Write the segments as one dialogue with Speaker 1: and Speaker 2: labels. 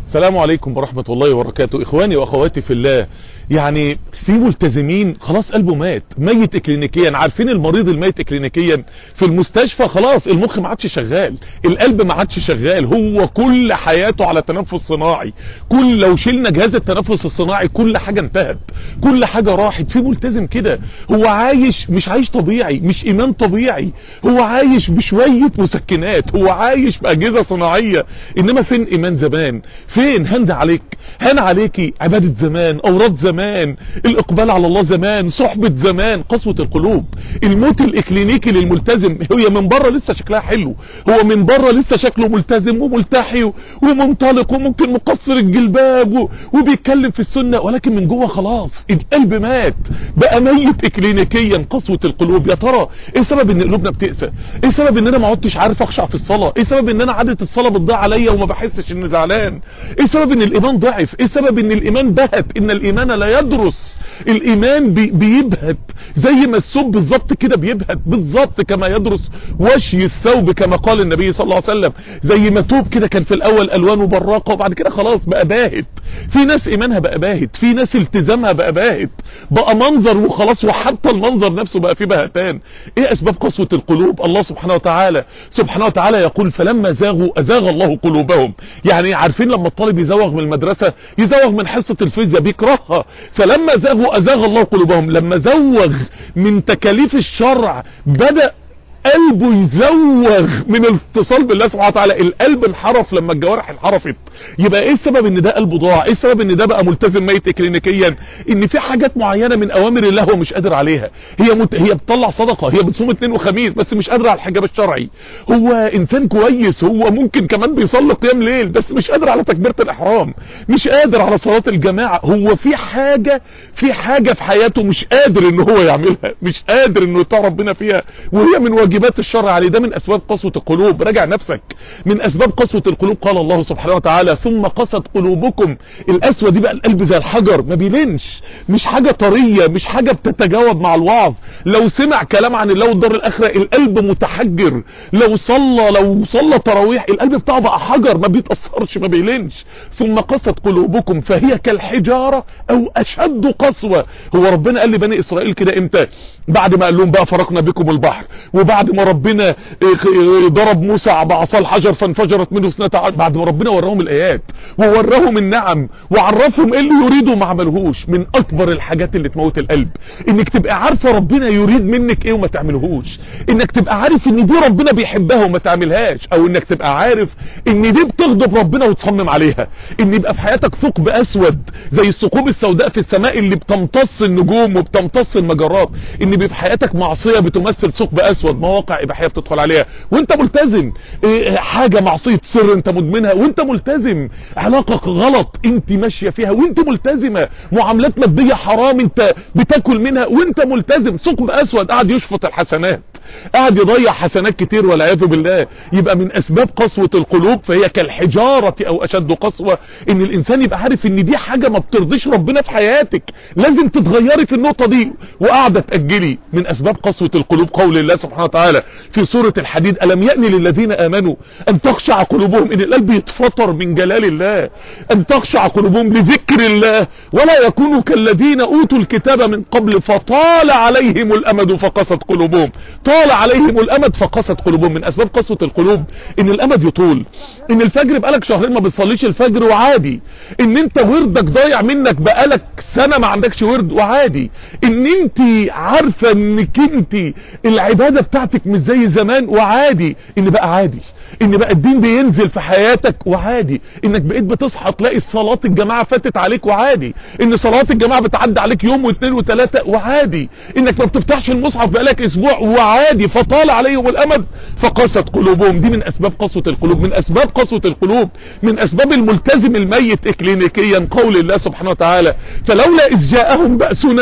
Speaker 1: السلام عليكم ورحمة الله وبركاته اخواني واخواتي في الله يعني في ملتزمين خلاص قلبه مات ميت اكلينيكيا عارفين المريض الميت اكلينيكيا في المستشفى خلاص المخ ما عادش شغال القلب ما عادش شغال هو كل حياته على تنفس صناعي كل لو شلنا جهاز التنفس الصناعي كل حاجة انتهت كل حاجة راحت في ملتزم كده هو عايش مش عايش طبيعي مش ايمان طبيعي هو عايش بشوية مسكنات هو عايش باجهزة صناعية انما فين ايمان زمان فين هند عليك هان عليكي عبادة زمان اوراد زمان الاقبال على الله زمان صحبة زمان قسوة القلوب الموت الاكلينيكي للملتزم هي من بره لسه شكلها حلو هو من بره لسه شكله ملتزم وملتحي ومنطلق وممكن مقصر الجلباب وبيتكلم في السنة ولكن من جوه خلاص القلب مات بقى ميت اكلينيكيا قسوة القلوب يا ترى ايه سبب ان قلوبنا بتقسى ايه سبب ان انا ما عدتش عارف اخشع في الصلاة ايه سبب ان انا عادة الصلاة بتضيع عليا وما بحسش اني زعلان ايه سبب ان الايمان ضعف ايه سبب ان الايمان بهت ان الايمان لا يدرس الايمان بي بيبهت زي ما الثوب بالظبط كده بيبهت بالظبط كما يدرس وشي الثوب كما قال النبي صلى الله عليه وسلم زي ما توب كده كان في الاول الوانه براقه وبعد كده خلاص بقى باهت في ناس ايمانها بقى باهت في ناس التزامها بقى باهت بقى منظر وخلاص وحتى المنظر نفسه بقى فيه بهتان ايه اسباب قسوه القلوب الله سبحانه وتعالى سبحانه وتعالى يقول فلما زاغوا ازاغ الله قلوبهم يعني عارفين لما الطالب يزوغ من المدرسه يزوغ من حصه الفيزياء بيكرهها فلما زاغوا ازاغ الله قلوبهم لما زوغ من تكاليف الشرع بدأ قلبه يزوغ من الاتصال بالله سبحانه وتعالى القلب انحرف لما الجوارح انحرفت يبقى ايه السبب ان ده قلبه ضاع ايه السبب ان ده بقى ملتزم ميت اكلينيكيا ان في حاجات معينة من اوامر الله هو مش قادر عليها هي مت... هي بتطلع صدقة هي بتصوم اثنين وخميس بس مش قادر على الحجاب الشرعي هو انسان كويس هو ممكن كمان بيصلي قيام ليل بس مش قادر على تكبيرة الاحرام مش قادر على صلاة الجماعة هو في حاجة في حاجة في حياته مش قادر ان هو يعملها مش قادر انه يطاع ربنا فيها وهي من واجبات الشرع عليه ده من اسباب قسوة القلوب راجع نفسك من اسباب قسوة القلوب قال الله سبحانه وتعالى ثم قست قلوبكم القسوة دي بقى القلب زي الحجر ما بيلينش مش حاجة طرية مش حاجة بتتجاوب مع الوعظ لو سمع كلام عن الله والدار الاخرة القلب متحجر لو صلى لو صلى تراويح القلب بتاعه بقى حجر ما بيتأثرش ما بيلينش ثم قست قلوبكم فهي كالحجارة او اشد قسوة هو ربنا قال لبني اسرائيل كده امتى بعد ما قال لهم بقى فرقنا بكم البحر وبعد ما ربنا ضرب موسى بعصا الحجر فانفجرت منه اثنتا عشر بعد ما ربنا وراهم الايات ووراهم النعم وعرفهم ايه اللي يريدوا ما عملهوش من اكبر الحاجات اللي تموت القلب انك تبقى عارفة ربنا يريد منك ايه وما تعملهوش انك تبقى عارف ان دي ربنا بيحبها وما تعملهاش او انك تبقى عارف ان دي بتغضب ربنا وتصمم عليها ان يبقى في حياتك ثقب اسود زي الثقوب السوداء في السماء اللي بتمتص النجوم وبتمتص المجرات ان يبقى في حياتك معصية بتمثل ثقب اسود مواقع اباحيه بتدخل عليها وانت ملتزم إيه حاجة معصية سر انت مدمنها وانت ملتزم علاقة غلط انت ماشية فيها وانت ملتزمة معاملات مادية حرام انت بتاكل منها وانت ملتزم ثقب اسود قاعد يشفط الحسنات قاعد يضيع حسنات كتير والعياذ بالله يبقى من اسباب قسوة القلوب فهي كالحجارة او اشد قسوة ان الانسان يبقى عارف ان دي حاجة ما بترضيش ربنا في حياتك لازم تتغيري في النقطة دي وقاعدة تأجلي من اسباب قسوة القلوب قول الله سبحانه وتعالى في سورة الحديد ألم يأن للذين آمنوا أن تخشع قلوبهم إن القلب يتفطر من جلال الله أن تخشع قلوبهم لذكر الله ولا يكونوا كالذين أوتوا الكتاب من قبل فطال عليهم الأمد فقست قلوبهم طال عليهم الأمد فقست قلوبهم من أسباب قسوة القلوب إن الأمد يطول إن الفجر بقالك شهرين ما بتصليش الفجر وعادي إن أنت وردك ضايع منك بقالك سنة ما عندكش ورد وعادي إن أنت عارفة إنك أنت العبادة بتاعتك مش زي زمان وعادي ان بقى عادي ان بقى الدين بينزل في حياتك وعادي انك بقيت بتصحى تلاقي صلاة الجماعة فاتت عليك وعادي ان صلاة الجماعة بتعدي عليك يوم واثنين وثلاثة وعادي انك ما بتفتحش المصحف بقالك اسبوع وعادي فطال عليهم الامد فقست قلوبهم دي من اسباب قسوة القلوب من اسباب قسوة القلوب من اسباب الملتزم الميت اكلينيكيا قول الله سبحانه وتعالى فلولا اذ جاءهم بأسنا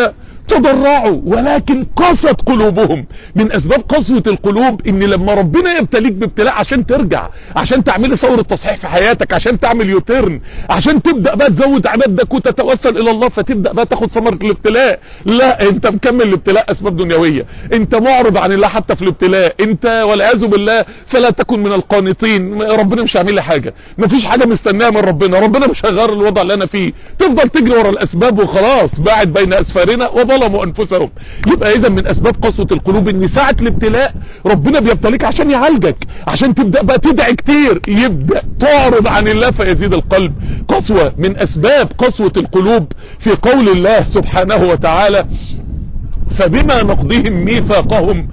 Speaker 1: تضرعوا ولكن قست قلوبهم من اسباب قسوة القلوب ان لما ربنا يبتليك بابتلاء عشان ترجع عشان تعملي ثورة تصحيح في حياتك عشان تعمل يوتيرن عشان تبدأ بقى تزود عبادتك وتتوسل الى الله فتبدأ بقى تاخد ثمرة الابتلاء لا انت مكمل الابتلاء اسباب دنيوية انت معرض عن الله حتى في الابتلاء انت والعياذ بالله فلا تكن من القانطين ربنا مش هيعمل لي حاجة مفيش حاجة مستناها من ربنا ربنا مش هيغير الوضع اللي انا فيه تفضل تجري ورا الاسباب وخلاص باعد بين اسفارنا وظلموا انفسهم يبقى اذا من اسباب قسوة القلوب ان ساعة الابتلاء ربنا بيبتليك عشان يعالجك عشان تبدأ بقى تدعي كتير يبدأ تعرض عن الله فيزيد القلب قسوة من اسباب قسوة القلوب في قول الله سبحانه وتعالى فبما نقضهم ميثاقهم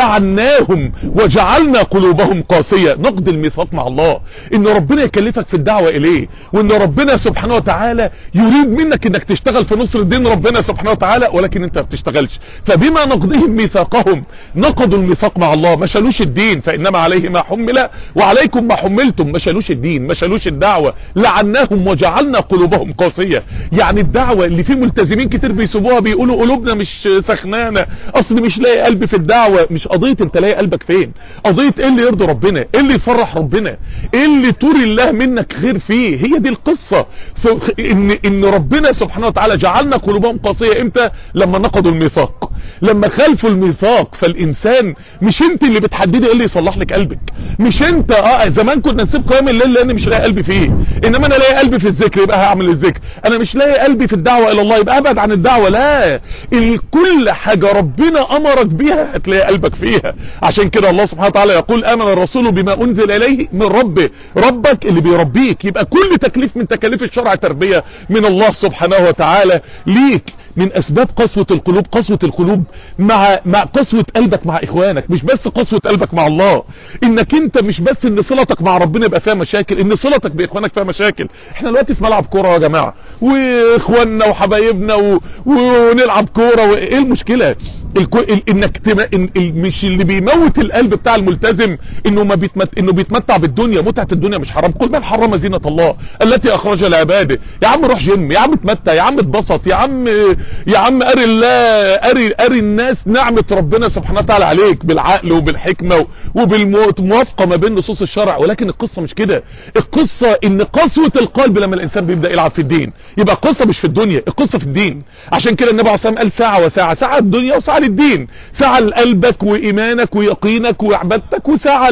Speaker 1: لعناهم وجعلنا قلوبهم قاسية نقض الميثاق مع الله ان ربنا يكلفك في الدعوة اليه وان ربنا سبحانه وتعالى يريد منك انك تشتغل في نصر الدين ربنا سبحانه وتعالى ولكن انت ما بتشتغلش فبما نقضهم ميثاقهم نقضوا الميثاق مع الله ما شالوش الدين فانما عليه ما حمل وعليكم ما حملتم ما شالوش الدين ما شالوش الدعوة لعناهم وجعلنا قلوبهم قاسية يعني الدعوة اللي فيه ملتزمين كتير بيسيبوها بيقولوا قلوبنا مش سخنانة اصل مش لاقي قلبي في الدعوة مش قضية انت لاقي قلبك فين قضية ايه اللي يرضي ربنا ايه اللي يفرح ربنا ايه اللي توري الله منك خير فيه هي دي القصة ان, إن ربنا سبحانه وتعالى جعلنا قلوبهم قاسية امتى لما نقضوا الميثاق لما خالفوا الميثاق فالانسان مش انت اللي بتحددي ايه اللي يصلح لك قلبك مش انت اه زمان كنا نسيب قيام الليل لان مش لاقي قلبي فيه انما انا لاقي قلبي في الذكر يبقى هعمل الذكر انا مش لاقي قلبي في الدعوة الى الله يبقى ابعد عن الدعوة لا الكل حاجة ربنا امرك بيها هتلاقي قلبك فيها عشان كده الله سبحانه وتعالى يقول امن الرسول بما انزل اليه من ربه ربك اللي بيربيك يبقى كل تكليف من تكاليف الشرع تربية من الله سبحانه وتعالى ليك من اسباب قسوة القلوب قسوة القلوب مع مع قسوة قلبك مع اخوانك مش بس قسوة قلبك مع الله انك انت مش بس ان صلتك مع ربنا يبقى فيها مشاكل ان صلتك باخوانك فيها مشاكل احنا دلوقتي في ملعب كوره يا جماعه واخواننا وحبايبنا و... ونلعب كوره وايه المشكله الكو... ال... انك تم... إن... ال... مش اللي بيموت القلب بتاع الملتزم انه ما بيتمت... انه بيتمتع بالدنيا متعه الدنيا مش حرام قل من حرم زينه الله التي اخرج لعباده يا عم روح جيم يا عم اتمتع يا عم اتبسط يا عم يا عم اري الله اري اري الناس نعمه ربنا سبحانه وتعالى عليك بالعقل وبالحكمه وبالموافقه ما بين نصوص الشرع ولكن القصه مش كده القصه ان قسوه القلب لما الانسان بيبدا يلعب في الدين يبقى القصه مش في الدنيا القصه في الدين عشان كده النبي عليه الصلاه والسلام قال ساعه وساعه ساعه الدنيا وساعه للدين ساعه لقلبك وايمانك ويقينك وعبادتك وساعه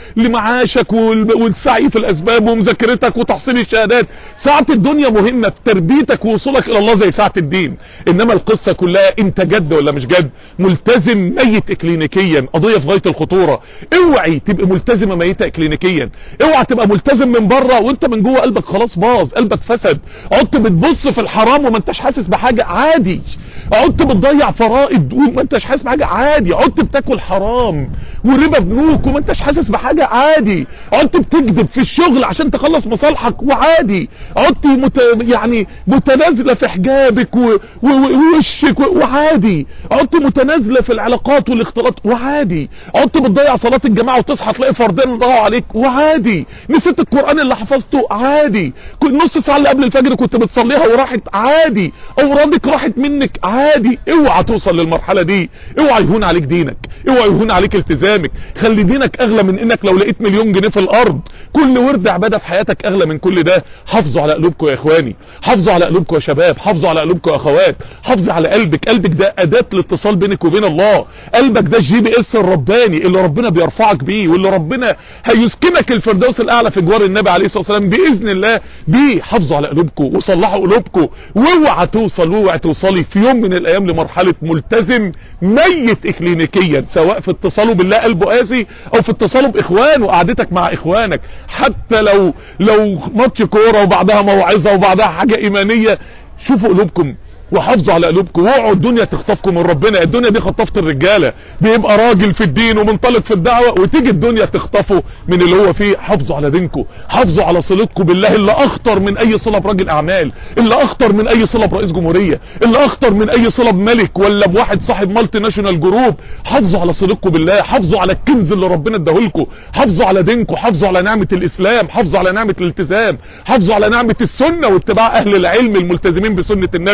Speaker 1: لمعاشك والسعي في الاسباب ومذاكرتك وتحصيل الشهادات ساعه الدنيا مهمه في تربيتك ووصولك الى الله زي ساعه الدين انما القصه كلها انت جد ولا مش جد ملتزم ميت اكلينيكيا قضيه في غايه الخطوره اوعي تبقى ملتزمه ميته اكلينيكيا اوعى تبقى ملتزم من بره وانت من جوه قلبك خلاص باظ قلبك فسد عدت بتبص في الحرام وما انتش حاسس بحاجه عادي عدت بتضيع فرائض وما انتش حاسس بحاجه عادي عدت بتاكل حرام وربا بنوك وما انتش حاسس بحاجه عادي عدت بتكذب في الشغل عشان تخلص مصالحك وعادي عدت مت... يعني متنازله في حجابك و... و... ووشك و... وعادي عدت متنازله في العلاقات والاختلاط وعادي عدت بتضيع صلاه الجماعه وتصحى تلاقي فردين ضاعوا عليك وعادي نسيت القران اللي حفظته عادي كل نص ساعه اللي قبل الفجر كنت بتصليها وراحت عادي اورادك راحت منك عادي اوعى توصل للمرحله دي اوعى يهون عليك دينك اوعى يهون عليك التزامك خلي دينك اغلى من انك لو لقيت مليون جنيه في الارض كل ورد عباده في حياتك اغلى من كل ده حافظوا على قلوبكم يا اخواني حافظوا على قلوبكم يا شباب حافظوا على قلوبكم يا اخوات حافظي على قلبك قلبك ده اداه الاتصال بينك وبين الله قلبك ده الجي بي اس الرباني اللي ربنا بيرفعك بيه واللي ربنا هيسكنك الفردوس الاعلى في جوار النبي عليه الصلاه والسلام باذن الله بيه حافظوا على قلوبكم وصلحوا قلوبكم واوعى توصل واوعى توصلي في يوم من الايام لمرحله ملتزم ميت اكلينيكيا سواء في اتصاله بالله قلبه قاسي او في اتصاله باخوانه وقعدتك مع اخوانك حتى لو لو ماتش كوره وبعدها موعظه وبعدها حاجه ايمانيه شوفوا قلوبكم وحافظوا على قلوبكم واوعوا الدنيا تخطفكم من ربنا الدنيا دي خطفت الرجاله بيبقى راجل في الدين ومنطلق في الدعوه وتيجي الدنيا تخطفه من اللي هو فيه حافظوا على دينكم حافظوا على صلتكم بالله اللي اخطر من اي صله براجل اعمال اللي اخطر من اي صله برئيس جمهوريه اللي اخطر من اي صله بملك ولا بواحد صاحب مالتي ناشونال جروب حافظوا على صلتكم بالله حافظوا على الكنز اللي ربنا اداهولكم حافظوا على دينكم حافظوا على نعمه الاسلام حافظوا على نعمه الالتزام حافظوا على نعمه السنه واتباع اهل العلم الملتزمين بسنه النبي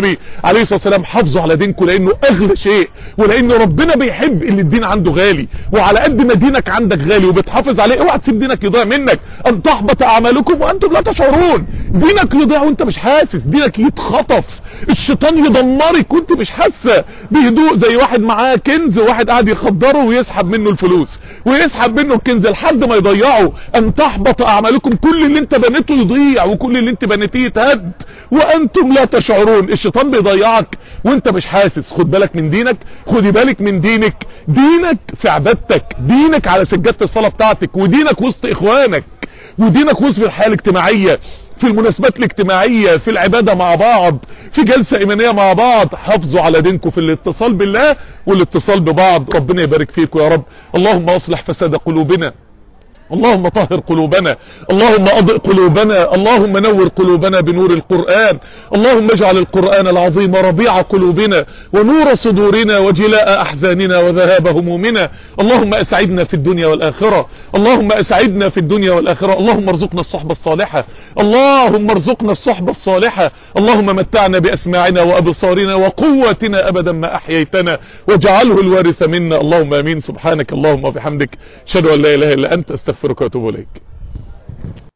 Speaker 1: عليه الصلاة والسلام حافظوا على دينكم لانه اغلى شيء ولان ربنا بيحب اللي الدين عنده غالي وعلى قد ما دينك عندك غالي وبتحافظ عليه اوعى تسيب دينك يضيع منك ان تحبط اعمالكم وانتم لا تشعرون دينك يضيع وانت مش حاسس دينك يتخطف الشيطان يدمرك وانت مش حاسه بهدوء زي واحد معاه كنز وواحد قاعد يخدره ويسحب منه الفلوس ويسحب منه الكنز لحد ما يضيعه ان تحبط اعمالكم كل اللي انت بنيته يضيع وكل اللي انت بنيتيه يتهد وانتم لا تشعرون الشيطان بيضيعك وانت مش حاسس خد بالك من دينك خدي بالك من دينك دينك في عبادتك دينك على سجادة الصلاة بتاعتك ودينك وسط اخوانك ودينك وسط الحياة الاجتماعية في المناسبات الاجتماعية في العبادة مع بعض في جلسة ايمانية مع بعض حافظوا على دينكم في الاتصال بالله والاتصال ببعض ربنا يبارك فيكم يا رب اللهم اصلح فساد قلوبنا اللهم طهر قلوبنا اللهم اضئ قلوبنا اللهم نور قلوبنا بنور القرآن اللهم اجعل القرآن العظيم ربيع قلوبنا ونور صدورنا وجلاء احزاننا وذهاب همومنا اللهم اسعدنا في الدنيا والاخرة اللهم اسعدنا في الدنيا والاخرة اللهم ارزقنا الصحبة الصالحة اللهم ارزقنا الصحبة الصالحة اللهم متعنا باسماعنا وابصارنا وقوتنا ابدا ما احييتنا واجعله الوارث منا اللهم امين سبحانك اللهم وبحمدك اشهد ان لا اله الا انت استغفرك واتوب اليك